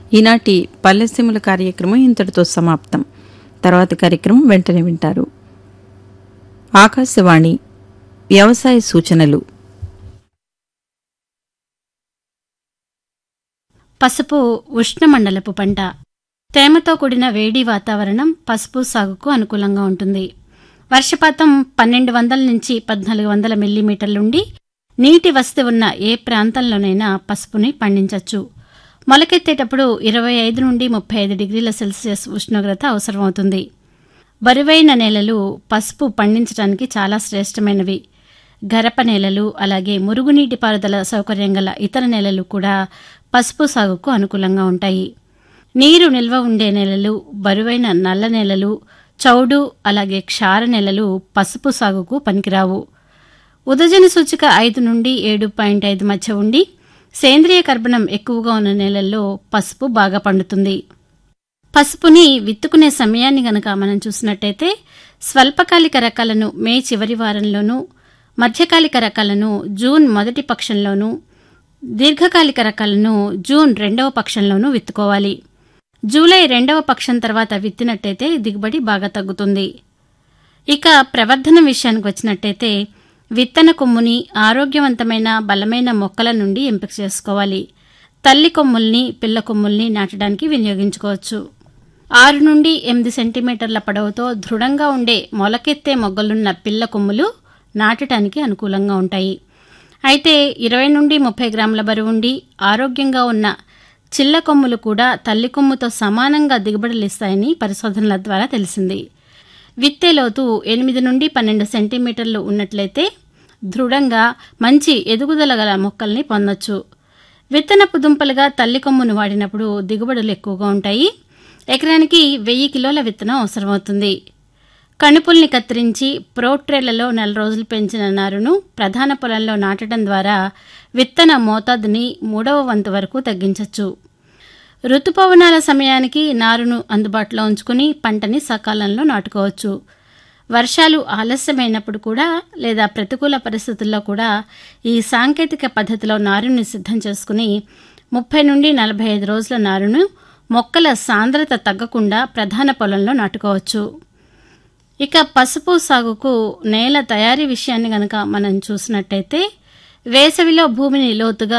ఈనాటి పల్లెసీముల కార్యక్రమం ఇంతటితో సమాప్తం తర్వాతి కార్యక్రమం వెంటనే వింటారు ఆకాశవాణి వ్యవసాయ సూచనలు పసుపు ఉష్ణమండలపు పంట తేమతో కూడిన వేడి వాతావరణం పసుపు సాగుకు అనుకూలంగా ఉంటుంది వర్షపాతం పన్నెండు వందల నుంచి పద్నాలుగు వందల మిల్లీమీటర్లుండి నీటి వసతి ఉన్న ఏ ప్రాంతంలోనైనా పసుపుని పండించవచ్చు మొలకెత్తేటప్పుడు ఇరవై ఐదు నుండి ముప్పై ఐదు డిగ్రీల సెల్సియస్ ఉష్ణోగ్రత అవసరమవుతుంది బరువైన నేలలు పసుపు పండించడానికి చాలా శ్రేష్టమైనవి గరప నేలలు అలాగే మురుగునీటి పారుదల సౌకర్యం గల ఇతర నేలలు కూడా పసుపు సాగుకు అనుకూలంగా ఉంటాయి నీరు నిల్వ ఉండే నేలలు బరువైన నల్ల నేలలు చౌడు అలాగే క్షార నేలలు పసుపు సాగుకు పనికిరావు ఉదజన సూచిక ఐదు నుండి ఏడు పాయింట్ ఐదు మధ్య ఉండి సేంద్రియ కర్బనం ఎక్కువగా ఉన్న నేలల్లో పసుపు బాగా పండుతుంది పసుపుని విత్తుకునే సమయాన్ని గనక మనం చూసినట్టయితే స్వల్పకాలిక రకాలను మే చివరి వారంలోనూ మధ్యకాలిక రకాలను జూన్ మొదటి పక్షంలోనూ దీర్ఘకాలిక రకాలను జూన్ రెండవ పక్షంలోనూ విత్తుకోవాలి జూలై రెండవ పక్షం తర్వాత విత్తినట్టయితే దిగుబడి బాగా తగ్గుతుంది ఇక ప్రవర్ధన విషయానికి వచ్చినట్టయితే విత్తన కొమ్ముని ఆరోగ్యవంతమైన బలమైన మొక్కల నుండి ఎంపిక చేసుకోవాలి తల్లి కొమ్ముల్ని పిల్ల కొమ్ముల్ని నాటడానికి వినియోగించుకోవచ్చు ఆరు నుండి ఎనిమిది సెంటీమీటర్ల పొడవుతో దృఢంగా ఉండే మొలకెత్తే మొగ్గలున్న పిల్ల కొమ్ములు నాటడానికి అనుకూలంగా ఉంటాయి అయితే ఇరవై నుండి ముప్పై గ్రాముల బరువుండి ఆరోగ్యంగా ఉన్న చిల్ల కొమ్ములు కూడా తల్లి కొమ్ముతో సమానంగా దిగుబడులిస్తాయని పరిశోధనల ద్వారా తెలిసింది విత్తే లోతు ఎనిమిది నుండి పన్నెండు సెంటీమీటర్లు ఉన్నట్లయితే దృఢంగా మంచి ఎదుగుదల గల మొక్కల్ని పొందొచ్చు విత్తనపు దుంపలుగా తల్లి కొమ్మును వాడినప్పుడు దిగుబడులు ఎక్కువగా ఉంటాయి ఎకరానికి వెయ్యి కిలోల విత్తనం అవసరమవుతుంది కణుపుల్ని కత్తిరించి ప్రోట్రేలలో నెల రోజులు పెంచిన నారును ప్రధాన పొలంలో నాటడం ద్వారా విత్తన మోతాదుని మూడవ వంతు వరకు తగ్గించవచ్చు ఋతుపవనాల సమయానికి నారును అందుబాటులో ఉంచుకుని పంటని సకాలంలో నాటుకోవచ్చు వర్షాలు ఆలస్యమైనప్పుడు కూడా లేదా ప్రతికూల పరిస్థితుల్లో కూడా ఈ సాంకేతిక పద్ధతిలో నారుని సిద్ధం చేసుకుని ముప్పై నుండి నలభై ఐదు రోజుల నారును మొక్కల సాంద్రత తగ్గకుండా ప్రధాన పొలంలో నాటుకోవచ్చు ఇక పసుపు సాగుకు నేల తయారీ విషయాన్ని గనక మనం చూసినట్టయితే వేసవిలో భూమిని లోతుగా